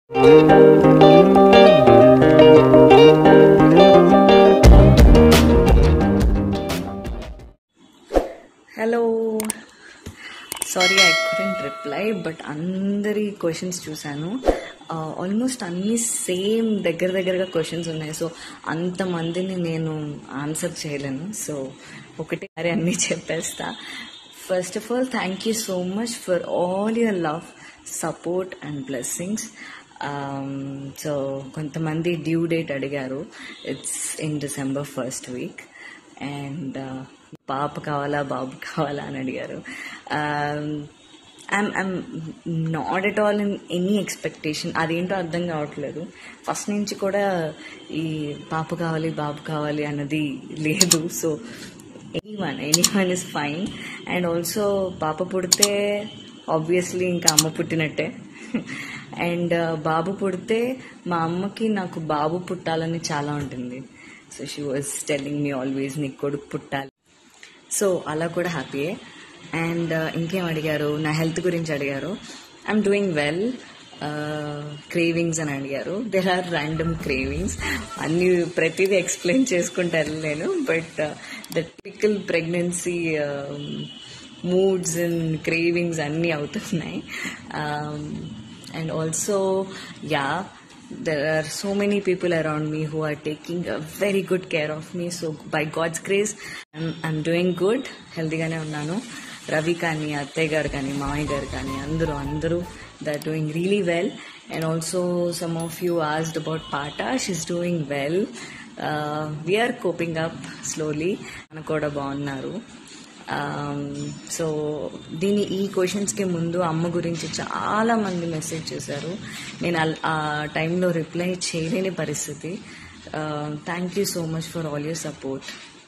hello sorry I couldn't reply but అందరి questions చూశాను almost అన్ని సేమ్ దగ్గర దగ్గరగా క్వశ్చన్స్ ఉన్నాయి సో అంతమందిని నేను ఆన్సర్ చేయలేను సో ఒకటేసారి అన్నీ చెప్పేస్తా first of all thank you so much for all your love support and blessings so కొంతమంది డ్యూ డేట్ అడిగారు it's in December first week and పాప కావాలా బాబు కావాలా అని అడిగారు I'm I'm not at all in any expectation అదేంటో అర్థం కావట్లేదు ఫస్ట్ నుంచి కూడా ఈ పాప కావాలి బాబు కావాలి అన్నది లేదు so anyone anyone is fine and also పాప పుడితే ఆబ్వియస్లీ ఇంకా అమ్మ పుట్టినట్టే అండ్ బాబు పుడితే మా అమ్మకి నాకు బాబు పుట్టాలని చాలా ఉంటుంది so she was telling me always నీకు కొడుకు పుట్టాలి సో అలా కూడా హ్యాపీయే అండ్ ఇంకేం అడిగారు నా హెల్త్ గురించి అడిగారు ఐఎమ్ డూయింగ్ వెల్ క్రేవింగ్స్ అని అడిగారు దెర్ ఆర్ ర్యాండమ్ క్రేవింగ్స్ అన్ని ప్రతిదీ ఎక్స్ప్లెయిన్ చేసుకుంటారు నేను but the typical pregnancy moods and cravings అన్నీ అవుతున్నాయి and also yeah there are so many people around me who are taking a very good care of me so by god's grace i'm, I'm doing good హెల్తీగానే ఉన్నాను రవి కానీ అత్తయ్య గారు కానీ మామయ్య గారు కానీ అందరూ అందరూ they are doing really well and also some of you asked about పాట she's doing well we're coping up slowly అని కూడా బాగున్నారు సో దీని ఈ క్వశ్చన్స్కి ముందు అమ్మ గురించి చాలా మంది మెసేజ్ చేశారు నేను ఆ టైంలో రిప్లై చేయలేని పరిస్థితి thank you so much for all your support